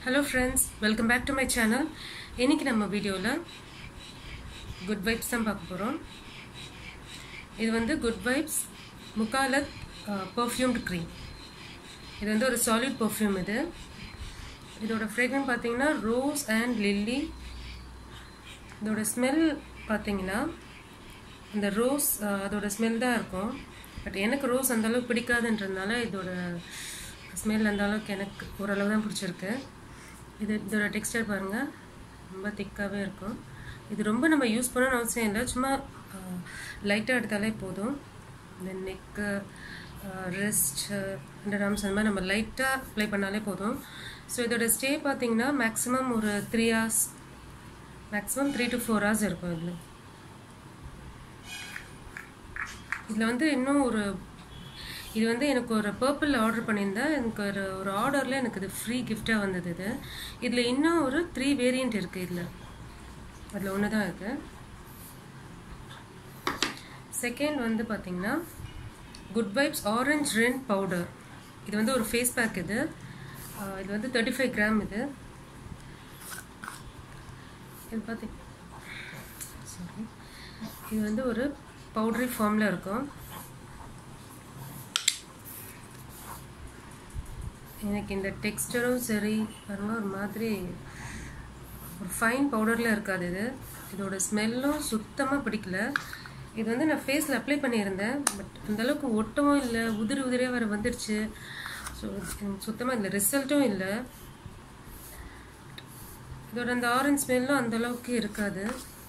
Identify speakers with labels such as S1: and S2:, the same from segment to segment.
S1: hello friends welcome back to my channel இன்னைக்கு நம்ம வீடியோவில் குட் வைப்ஸ் தான் பார்க்க போகிறோம் இது வந்து குட் வைப்ஸ் முக்காலத் பர்ஃப்யூம்டு க்ரீம் இது வந்து ஒரு சாலிட் பர்ஃப்யூம் இது இதோட ஃப்ரேக்ரன் பார்த்தீங்கன்னா ரோஸ் அண்ட் லில்லி இதோட ஸ்மெல் பார்த்தீங்கன்னா இந்த ரோஸ் அதோட ஸ்மெல் தான் இருக்கும் பட் எனக்கு ரோஸ் அந்த அளவுக்கு பிடிக்காதுன்றதுனால இதோட ஸ்மெல் அந்த அளவுக்கு எனக்கு ஓரளவு தான் பிடிச்சிருக்கு இது இதோட டெக்ஸ்டர் பாருங்கள் ரொம்ப திக்காகவே இருக்கும் இது ரொம்ப நம்ம யூஸ் பண்ணணும்னு அவசியம் இல்லை சும்மா லைட்டாக எடுத்தாலே போதும் இந்த நெக்கு ரெஸ்ட் அண்டர் ஆர்ம்ஸ் அந்த மாதிரி நம்ம லைட்டாக அப்ளை பண்ணாலே போதும் ஸோ இதோட ஸ்டே பார்த்தீங்கன்னா மேக்ஸிமம் ஒரு three hours maximum three to four hours இருக்கும் இதில் இதில் வந்து இன்னும் ஒரு இது வந்து எனக்கு ஒரு பர்பிள் ஆர்டர் பண்ணியிருந்தேன் எனக்கு ஒரு ஒரு ஆர்டரில் எனக்கு இது ஃப்ரீ கிஃப்டாக வந்தது இது இதில் இன்னும் ஒரு த்ரீ வேரியண்ட் இருக்குது இதில் அதில் ஒன்று தான் இருக்குது செகண்ட் வந்து பார்த்திங்கன்னா குட் வைப்ஸ் ஆரஞ்ச் ரெண்ட் பவுடர் இது வந்து ஒரு ஃபேஸ் பேக் இது இது வந்து தேர்ட்டி ஃபைவ் கிராம் இது இது பார்த்தி சாரி இது வந்து ஒரு பவுட்ரி ஃபார்மில் இருக்கும் எனக்கு இந்த டெக்ஸ்டரும் சரி பாருங்கள் ஒரு மாதிரி ஒரு ஃபைன் பவுடரில் இருக்காது இது இதோட ஸ்மெல்லும் சுத்தமாக பிடிக்கல இது வந்து நான் ஃபேஸில் அப்ளை பண்ணியிருந்தேன் பட் அந்தளவுக்கு ஒட்டவும் இல்லை உதிரி உதிரியாக வேறு வந்துடுச்சு ஸோ எனக்கு சுத்தமாக இல்லை ரிசல்ட்டும் இல்லை இதோட அந்த ஆரஞ்ச் ஸ்மெல்லும் அந்தளவுக்கு இருக்காது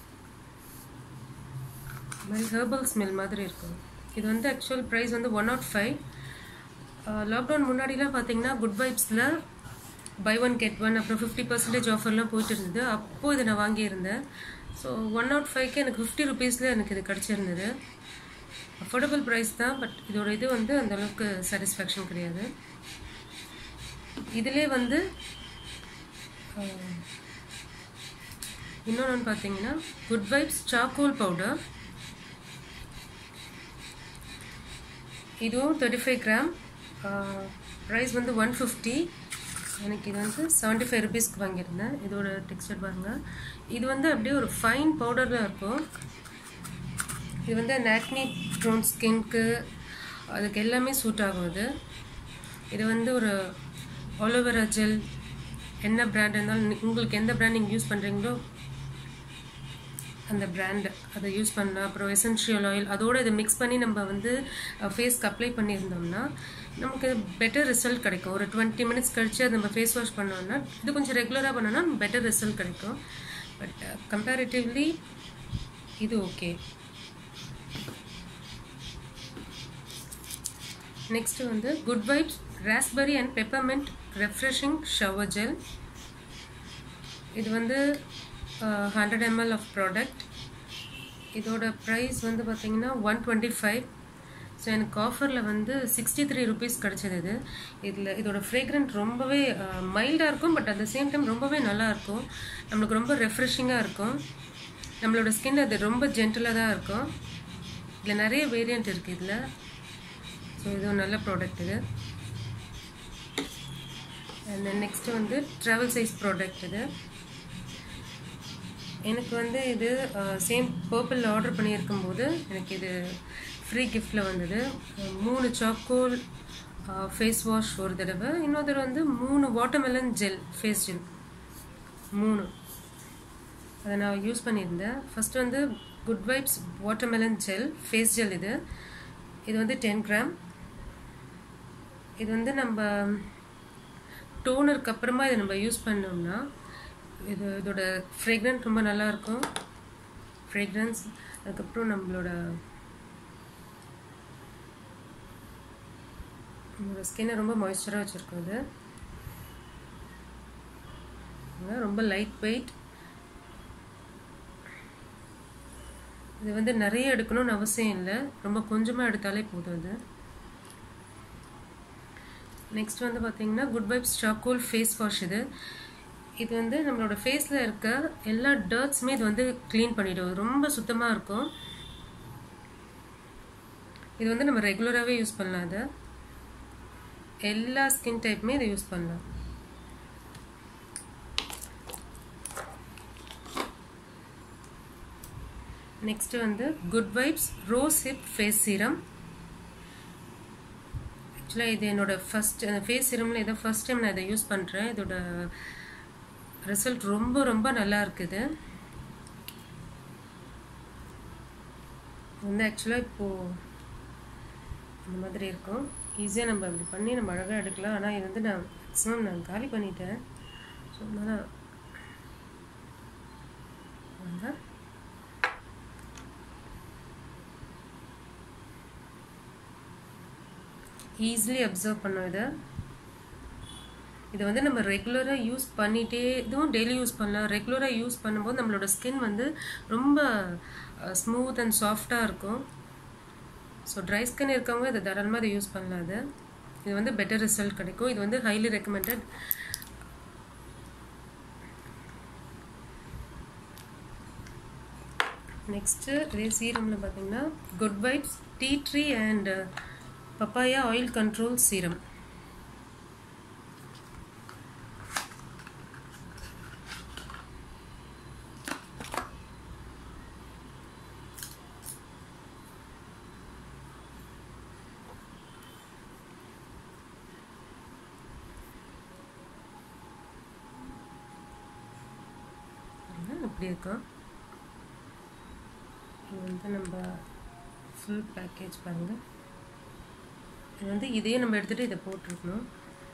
S1: மாதிரி ஹேர்பல் ஸ்மெல் மாதிரி இருக்கும் இது வந்து ஆக்சுவல் ப்ரைஸ் வந்து ஒன் நாட் ஃபைவ் லாக்டவுன் முன்னாடிலாம் பார்த்தீங்கன்னா குட் வைப்ஸில் பை ஒன் கெட் ஒன் அப்புறம் ஃபிஃப்டி பர்சன்டேஜ் ஆஃபர்லாம் போயிட்டு இருந்தது அப்போது இதை நான் வாங்கியிருந்தேன் ஸோ ஒன் நாட் ஃபைவ்க்கு எனக்கு ஃபிஃப்டி ருபீஸில் எனக்கு இது கிடச்சிருந்தது அஃபோர்டபுள் ப்ரைஸ் தான் பட் இதோட இது வந்து அந்தளவுக்கு சாட்டிஸ்ஃபேக்ஷன் கிடையாது இதிலே வந்து இன்னொன்று பார்த்தீங்கன்னா குட் வைப்ஸ் சாக்கோல் பவுடர் இதுவும் தேர்ட்டி ஃபைவ் கிராம் ப்ரைஸ் வந்து ஒன் ஃபிஃப்டி எனக்கு இது வந்து செவன்ட்டி ஃபைவ் ருபீஸ்க்கு வாங்கியிருந்தேன் இதோட டெக்ஸ்டர் பாருங்கள் இது வந்து அப்படியே ஒரு ஃபைன் பவுடரில் இருக்கும் இது வந்து அந்த ஆக்னி ப்ரோன் ஸ்கின்க்கு அதுக்கு எல்லாமே சூட் ஆகும் இது இது வந்து ஒரு ஆலோவேரா ஜெல் என்ன பிராண்ட் இருந்தாலும் உங்களுக்கு எந்த பிராண்ட் நீங்கள் யூஸ் பண்ணுறீங்களோ அந்த பிராண்டு அதை யூஸ் பண்ணலாம் அப்புறம் எசென்ஷியல் ஆயில் அதோடு இதை மிக்ஸ் பண்ணி நம்ம வந்து ஃபேஸ்க்கு அப்ளை பண்ணியிருந்தோம்னா நமக்கு பெட்டர் ரிசல்ட் கிடைக்கும் ஒரு டுவெண்ட்டி மினிட்ஸ் கழித்து அதை நம்ம ஃபேஸ் வாஷ் பண்ணோம்னா இது கொஞ்சம் ரெகுலராக பண்ணோன்னா பெட்டர் ரிசல்ட் கிடைக்கும் பட் கம்பேரிட்டிவ்லி இது ஓகே நெக்ஸ்ட்டு வந்து good vibes raspberry and peppermint refreshing shower gel இது வந்து ஹண்ட்ரட் எம்எல் ஆஃப் ப்ராடக்ட் இதோட ப்ரைஸ் வந்து பார்த்திங்கன்னா ஒன் டுவெண்ட்டி ஃபைவ் ஸோ எனக்கு ஆஃபரில் வந்து சிக்ஸ்டி த்ரீ ருபீஸ் கிடச்சிது இது இதில் இதோட ஃப்ரேக்ரண்ட் ரொம்பவே மைல்டாக இருக்கும் but at the same time ரொம்பவே நல்லாயிருக்கும் நம்மளுக்கு ரொம்ப ரெஃப்ரெஷிங்காக இருக்கும் நம்மளோட ஸ்கின் அது ரொம்ப ஜென்டலாக தான் இருக்கும் இதில் நிறைய வேரியண்ட் இருக்குது இதில் ஸோ இது ஒரு நல்ல ப்ராடக்ட் இது அண்ட் நெக்ஸ்ட்டு வந்து ட்ராவல் சைஸ் ப்ராடக்ட் இது எனக்கு வந்து இது சேம் பர்பிள் ஆர்டர் பண்ணியிருக்கும் போது எனக்கு இது ஃப்ரீ கிஃப்டில் வந்தது மூணு சாக்கோல் ஃபேஸ் வாஷ் ஒரு தடவை இன்னொரு தடவை வந்து மூணு வாட்டர்மெலன் ஜெல் ஃபேஸ் ஜெல் மூணு அதை நான் யூஸ் பண்ணியிருந்தேன் ஃபஸ்ட்டு வந்து good vibes watermelon gel face gel இது இது வந்து டென் கிராம் இது வந்து நம்ம டோனருக்கு அப்புறமா இதை நம்ம யூஸ் பண்ணோம்னா இது இதோட ஃப்ரேக்ரன்ஸ் ரொம்ப நல்லாயிருக்கும் ஃப்ரேக்ரன்ஸ் அதுக்கப்புறம் நம்மளோட நம்மளோட ஸ்கின்னை ரொம்ப மாய்ஸ்சராக வச்சுருக்கோம் இது ரொம்ப லைட் வெயிட் இது வந்து நிறைய எடுக்கணும்னு அவசியம் இல்லை ரொம்ப கொஞ்சமாக எடுத்தாலே போதும் இது நெக்ஸ்ட் வந்து பார்த்தீங்கன்னா good vibes charcoal face wash இது இது வந்து நம்மளோட ஃபேஸில் இருக்க எல்லா டர்ட்ஸுமே இது வந்து க்ளீன் பண்ணிவிடும் ரொம்ப சுத்தமாக இருக்கும் இது வந்து நம்ம ரெகுலராகவே யூஸ் பண்ணலாம் அதை எல்லா ஸ்கின் டைப்புமே இதை யூஸ் பண்ணலாம் நெக்ஸ்ட் வந்து good vibes rose hip face serum ஆக்சுவலாக இது என்னோட ஃபஸ்ட் ஃபேஸ் சீரமில் இதை ஃபஸ்ட் டைம் நான் இதை யூஸ் பண்ணுறேன் இதோட ரிசல்ட் ரொம்ப ரொம்ப நல்லா இருக்குது வந்து ஆக்சுவலாக இப்போது இந்த மாதிரி இருக்கும் ஈஸியாக நம்ம இப்படி பண்ணி நம்ம அழகாக எடுக்கலாம் ஆனால் இது வந்து நான் மேக்ஸிமம் நான் காலி பண்ணிட்டேன் ஸோ அதனால் வாங்க ஈஸிலி அப்சர்வ் பண்ணோம் இதை இதை வந்து நம்ம ரெகுலராக யூஸ் பண்ணிகிட்டே இதுவும் டெய்லி யூஸ் பண்ணலாம் ரெகுலராக யூஸ் பண்ணும்போது நம்மளோட ஸ்கின் வந்து ரொம்ப ஸ்மூத் அண்ட் சாஃப்டாக இருக்கும் ஸோ ட்ரை ஸ்கின் இருக்கவங்க இதை தாராளமாக இதை யூஸ் பண்ணலாம் அது இது வந்து பெட்டர் ரிசல்ட் கிடைக்கும் இது வந்து ஹைலி ரெக்கமெண்டட் நெக்ஸ்ட்டு இதே சீரமில் பார்த்தீங்கன்னா good vibes tea tree and papaya oil control serum இப்படி இருக்கும் இது வந்து நம்ம ஃபுல் பேக்கேஜ் பாருங்கள் இது வந்து இதையே நம்ம எடுத்துகிட்டு இதை போட்டிருக்கணும்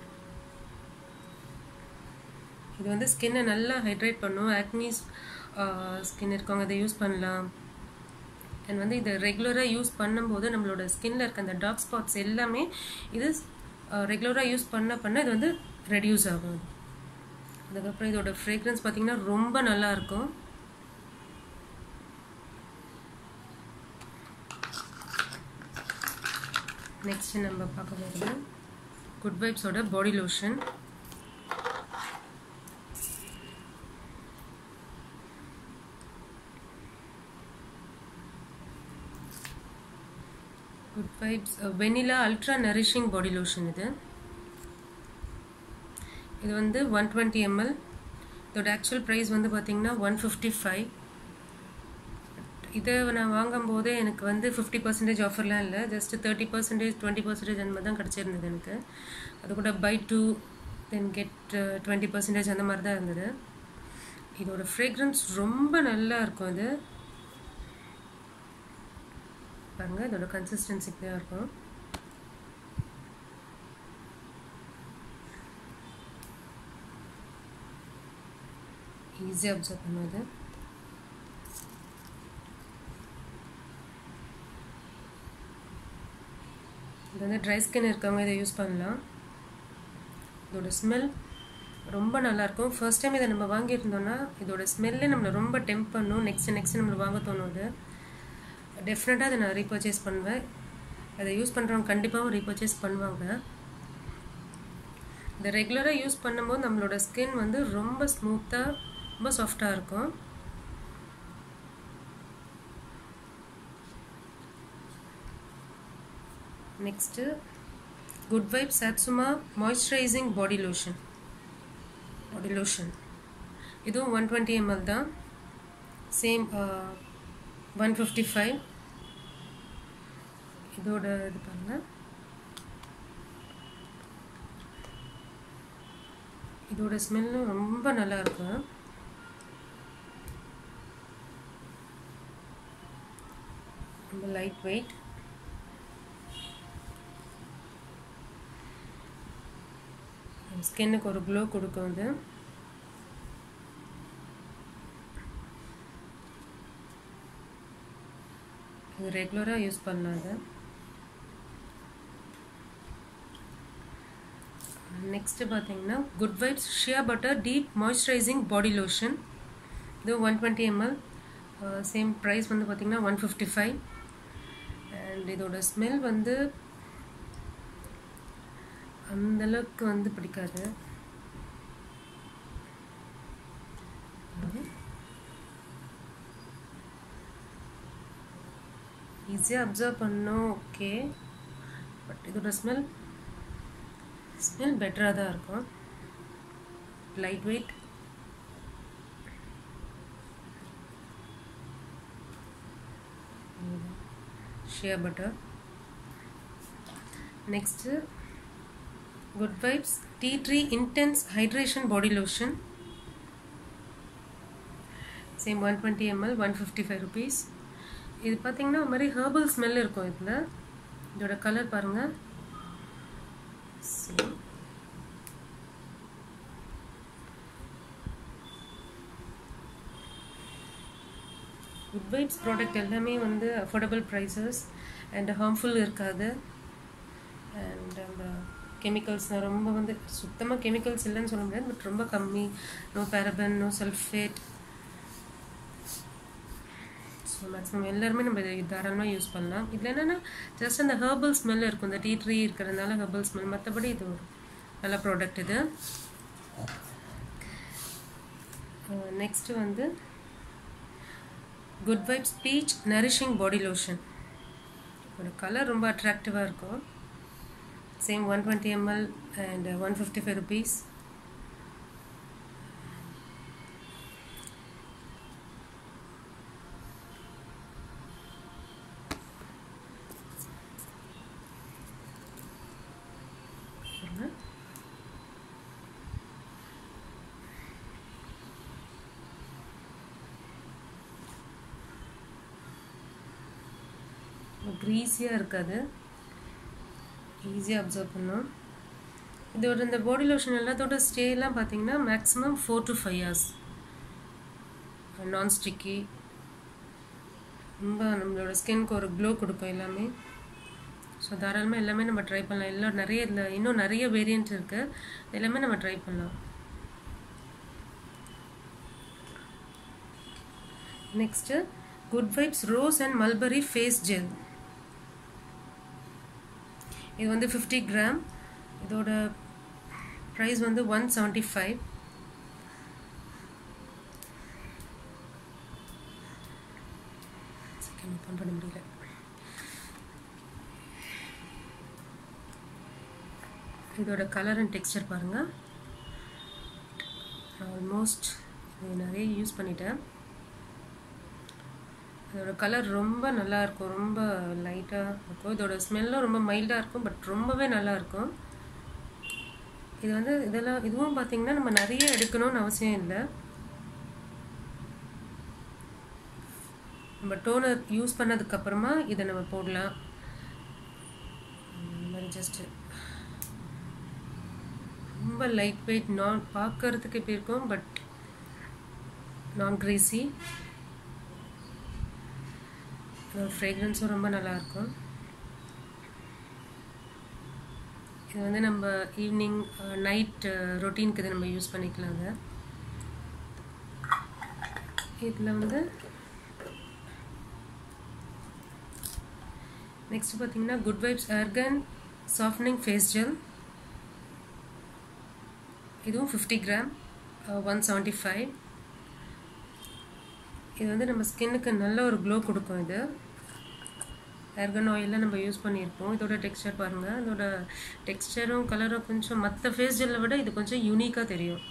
S1: இது வந்து ஸ்கின்னை நல்லா ஹைட்ரேட் பண்ணும் ஆக்னிஸ் ஸ்கின் இருக்கவங்க இதை யூஸ் பண்ணலாம் அண்ட் வந்து இதை ரெகுலராக யூஸ் பண்ணும்போது நம்மளோட ஸ்கின்ல இருக்க அந்த டார்க் ஸ்பாட்ஸ் எல்லாமே இது ரெகுலராக யூஸ் பண்ண பண்ண இது வந்து ரெடியூஸ் ஆகும் அதுக்கப்புறம் இதோட ஃப்ரேக்ரன்ஸ் பார்த்திங்கன்னா ரொம்ப நல்லா இருக்கும் நெக்ஸ்ட் நம்ம பார்க்க போகிறது குட் வைப்ஸோட body lotion good vibes vanilla ultra nourishing body lotion இது இது வந்து ஒன் டுவெண்ட்டி எம்எல் இதோட ஆக்சுவல் ப்ரைஸ் வந்து பார்த்திங்கன்னா ஒன் ஃபிஃப்டி ஃபைவ் இதை நான் வாங்கும்போதே எனக்கு வந்து ஃபிஃப்டி பர்சன்டேஜ் ஆஃபர்லாம் இல்லை just thirty percentage twenty percentage அந்த மாதிரி தான் கிடச்சிருந்தது எனக்கு அது கூட buy two then get twenty percentage அந்த மாதிரி தான் இருந்தது இதோட ஃப்ரேக்ரன்ஸ் ரொம்ப நல்லா இருக்கும் இது பாருங்கள் இதோட கன்சிஸ்டன்சி தான் இருக்கும் ஈஸியாக அப்சர்வ் பண்ணுவது இது வந்து ட்ரை ஸ்கின் இருக்கவங்க இதை யூஸ் பண்ணலாம் இதோட ஸ்மெல் ரொம்ப நல்லாயிருக்கும் ஃபர்ஸ்ட் டைம் இதை நம்ம வாங்கியிருந்தோன்னா இதோட ஸ்மெல்லே நம்மளை ரொம்ப டெம்ப் பண்ணும் நெக்ஸ்ட் நெக்ஸ்ட் நம்மளை வாங்க தோணுது டெஃபினட்டாக அதை நான் ரீபர்ச்சேஸ் பண்ணுவேன் அதை யூஸ் பண்ணுறவங்க கண்டிப்பாகவும் ரீபர்ச்சேஸ் பண்ணுவாங்க இதை ரெகுலராக யூஸ் பண்ணும்போது நம்மளோட ஸ்கின் வந்து ரொம்ப ஸ்மூத்தாக ரொம்ப சாஃப்டாக இருக்கும் next good vibe satsuma moisturising body lotion body lotion இதுவும் ஒன் டுவெண்ட்டி எம்எல் தான் சேம் ஒன் ஃபிஃப்டி ஃபைவ் இதோட இது பாருங்கள் இதோட ஸ்மெல்லும் ரொம்ப நல்லா இருக்கும் ரொம்ப லைட் வெயிட் ஸ்கின்னுக்கு ஒரு க்ளோ கொடுக்கும் இது இது ரெகுலராக யூஸ் பண்ணலாம் அது நெக்ஸ்ட்டு பார்த்தீங்கன்னா good vibes shea butter deep moisturising body lotion இது one twenty ml same price வந்து பார்த்திங்கன்னா ஒன் ஃபிஃப்டி ஃபைவ் அண்ட் இதோட ஸ்மெல் வந்து அந்தளவுக்கு வந்து பிடிக்காது ஈஸியாக அப்சர்வ் பண்ணோம் ஓகே பட் இதோட ஸ்மெல் ஸ்மெல் பெட்டராக தான் இருக்கும் light weight shea butter next good vibes tea tree intense hydration body lotion same one twenty ml one fifty five rupees இது பார்த்தீங்கன்னா ஒரு மாதிரி ஹேர்பல் ஸ்மெல் இருக்கும் இதில் இதோட கலர் பாருங்கள் குட் வைப்ஸ் ப்ராடக்ட் எல்லாமே வந்து அஃபோர்டபுள் ப்ரைஸஸ் அண்ட் ஹார்ம்ஃபுல் இருக்காது அண்ட் அந்த கெமிக்கல்ஸ் ரொம்ப வந்து சுத்தமாக கெமிக்கல்ஸ் இல்லைன்னு சொல்ல முடியாது பட் ரொம்ப கம்மி no paraben no sulphate so maximum எல்லாருமே நம்ம இதை தாராளமாக யூஸ் பண்ணலாம் இதில் என்னென்னா ஜஸ்ட் அந்த ஹேர்பல் ஸ்மெல் இருக்கும் இந்த டீ ட்ரீ இருக்கிறதுனால ஹெர்பல் ஸ்மெல் மற்றபடி இது ஒரு நல்ல ப்ராடக்ட் இது நெக்ஸ்ட்டு வந்து good vibes peach nourishing body lotion இதோட கலர் ரொம்ப அட்ராக்டிவாக இருக்கும் same one twenty ml and one fifty five rupees க்ரீஸியாக இருக்காது ஈஸியாக அப்சர்வ் பண்ணும் இதோட இந்த பாடி லோஷன் எல்லாத்தோட ஸ்டேலாம் பார்த்தீங்கன்னா maximum four to five hours non sticky ரொம்ப நம்மளோட ஸ்கின்க்கு ஒரு க்ளோ கொடுக்கும் எல்லாமே ஸோ தாராளமாக எல்லாமே நம்ம ட்ரை பண்ணலாம் எல்லாம் நிறைய இதில் இன்னும் நிறைய வேரியன்ட் இருக்குது எல்லாமே நம்ம ட்ரை பண்ணலாம் next good vibes rose and mulberry face gel இது வந்து ஃபிஃப்டி கிராம் இதோட ப்ரைஸ் வந்து ஒன் செவன்ட்டி ஃபைவ் ஓப்பன் பண்ண முடியல இதோட கலர் அண்ட் டெக்ஸ்டர் பாருங்கள் ஆல்மோஸ்ட் இது நிறைய யூஸ் பண்ணிட்டேன் இதோட கலர் ரொம்ப நல்லா இருக்கும் ரொம்ப லைட்டாக இருக்கும் இதோட ஸ்மெல்லும் ரொம்ப மைல்டாக இருக்கும் பட் ரொம்பவே நல்லா இருக்கும் இது வந்து இதெல்லாம் இதுவும் பார்த்தீங்கன்னா நம்ம நிறைய எடுக்கணும்னு அவசியம் இல்லை நம்ம டோனர் யூஸ் பண்ணதுக்கப்புறமா இதை நம்ம போடலாம் இந்த மாதிரி ஜஸ்ட்டு ரொம்ப லைட் வெயிட் நான் பார்க்கறதுக்கு எப்படி இருக்கும் பட் நான் க்ரீஸி ஃப்ரேக்ரன்ஸும் ரொம்ப நல்லாயிருக்கும் இது வந்து நம்ம ஈவினிங் நைட் ரொட்டீனுக்கு இதை நம்ம யூஸ் பண்ணிக்கலாங்க இதில் வந்து நெக்ஸ்ட் பார்த்தீங்கன்னா good vibes argan softening face gel இதுவும் fifty gram one seventy five இது வந்து நம்ம ஸ்கின்னுக்கு நல்ல ஒரு க்ளோ கொடுக்கும் இது ஏர்கன் ஆயிலில் நம்ம யூஸ் பண்ணியிருப்போம் இதோட டெக்ஸ்டர் பாருங்கள் இதோட டெக்ஸ்டரும் கலரும் கொஞ்சம் மற்ற ஃபேஸ் ஜெல்லை விட இது கொஞ்சம் யூனிக்காக தெரியும்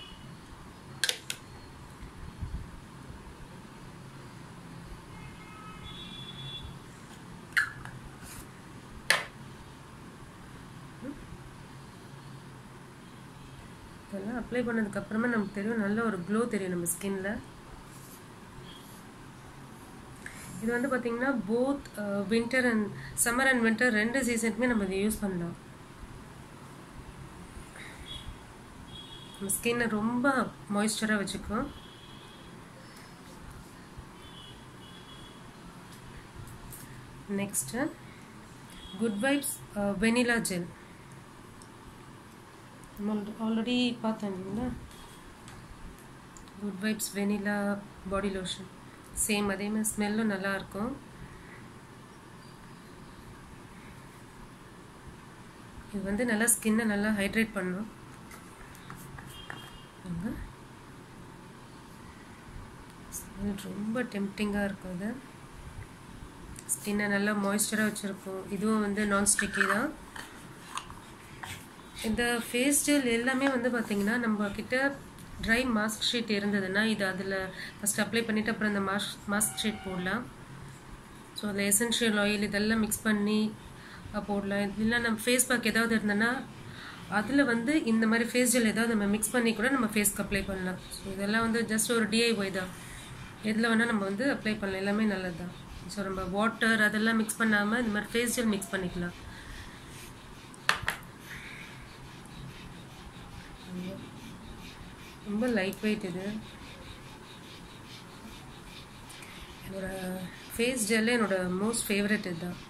S1: இதெல்லாம் அப்ளை பண்ணதுக்கப்புறமா நமக்கு தெரியும் நல்ல ஒரு க்ளோ தெரியும் நம்ம ஸ்கின்ல இது வந்து பார்த்திங்கன்னா both winter and summer and winter ரெண்டு சீசனுக்குமே நம்ம இதை யூஸ் பண்ணலாம் நம்ம ஸ்கின்னை ரொம்ப மாய்ஸ்சராக வச்சுக்கும் next good vibes vanilla gel already பார்த்தேன் இல்லைங்களா good vibes vanilla body lotion same அதே மாதிரி ஸ்மெல்லும் நல்லாயிருக்கும் இது வந்து நல்லா ஸ்கின்னை நல்லா ஹைட்ரேட் பண்ணும் ஸ்மெல் ரொம்ப டெம்டிங்காக இருக்கும் இது ஸ்கின்னை நல்லா மாய்ஸ்சராக வச்சுருக்கும் இதுவும் வந்து நான் ஸ்டிக்கி தான் இந்த ஃபேஸ் ஜெல் எல்லாமே வந்து பார்த்திங்கன்னா நம்ம கிட்ட ட்ரை மாஸ்க் ஷீட் இருந்ததுன்னா இது அதில் ஃபஸ்ட் அப்ளை பண்ணிவிட்டு அப்புறம் இந்த மாஸ்க் மாஸ்க் ஷீட் போடலாம் ஸோ அதில் எசென்ஷியல் ஆயில் இதெல்லாம் மிக்ஸ் பண்ணி அஹ், போடலாம் இல்லை நம்ம ஃபேஸ் பேக் ஏதாவது இருந்ததுன்னா அதில் வந்து இந்த மாதிரி ஃபேஸ் ஜெல் ஏதாவது நம்ம மிக்ஸ் பண்ணி கூட நம்ம ஃபேஸ்க்கு அப்ளை பண்ணலாம் ஸோ இதெல்லாம் வந்து ஜஸ்ட் ஒரு டிஐஒய் தான் எதில் வேணால் நம்ம வந்து அப்ளை பண்ணலாம் எல்லாமே நல்லது தான் ஸோ நம்ம வாட்டர் அதெல்லாம் மிக்ஸ் பண்ணாமல் இந்த மாதிரி ஃபேஸ் ஜெல் மிக்ஸ் பண்ணிக்கலாம் ரொம்ப லைட் வெயிட் இது என்னோட ஃபேஸ் ஜெல்லே என்னோட மோஸ்ட் ஃபேவரட் இதுதான்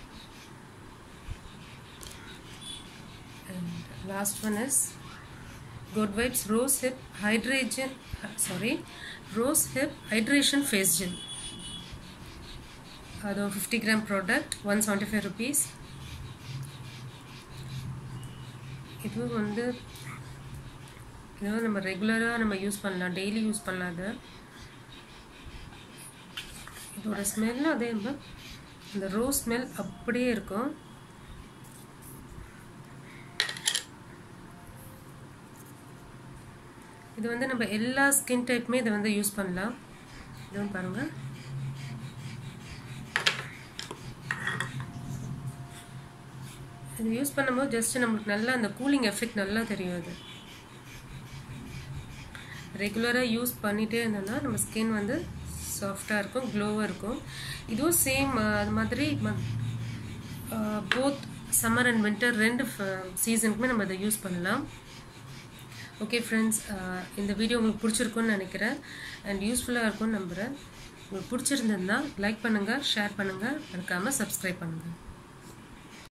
S1: and last one is good vibes rose hip hydration sorry rose hip hydration face gel அது fifty gram product one seventy five rupees இதுவும் வந்து இதுவும் நம்ம ரெகுலராக நம்ம யூஸ் பண்ணலாம் டெய்லி யூஸ் பண்ணலாம் அது இதோட ஸ்மெல்லும் அதே மாதிரி இந்த ரோஸ் ஸ்மெல் அப்படியே இருக்கும் இது வந்து நம்ம எல்லா ஸ்கின் டைப்புமே இதை வந்து யூஸ் பண்ணலாம் இதுவும் பாருங்கள் இது யூஸ் பண்ணும்போது ஜஸ்ட் நம்மளுக்கு நல்லா அந்த கூலிங் எஃபெக்ட் நல்லா தெரியும் அது ரெகுலராக யூஸ் பண்ணிகிட்டே இருந்தோம்னா நம்ம ஸ்கின் வந்து சாஃப்டாக இருக்கும் க்ளோவாக இருக்கும் இதுவும் சேம் அது மாதிரி போத் சம்மர் அண்ட் வின்டர் ரெண்டு சீசனுக்குமே நம்ம அதை யூஸ் பண்ணலாம் ஓகே ஃப்ரெண்ட்ஸ் இந்த வீடியோ உங்களுக்கு பிடிச்சிருக்குன்னு நினைக்கிறேன் அண்ட் யூஸ்ஃபுல்லாக இருக்கும்னு நம்புகிறேன் உங்களுக்கு பிடிச்சிருந்ததுன்னா லைக் பண்ணுங்கள் ஷேர் பண்ணுங்கள் மறக்காமல் சப்ஸ்கிரைப் பண்ணுங்கள்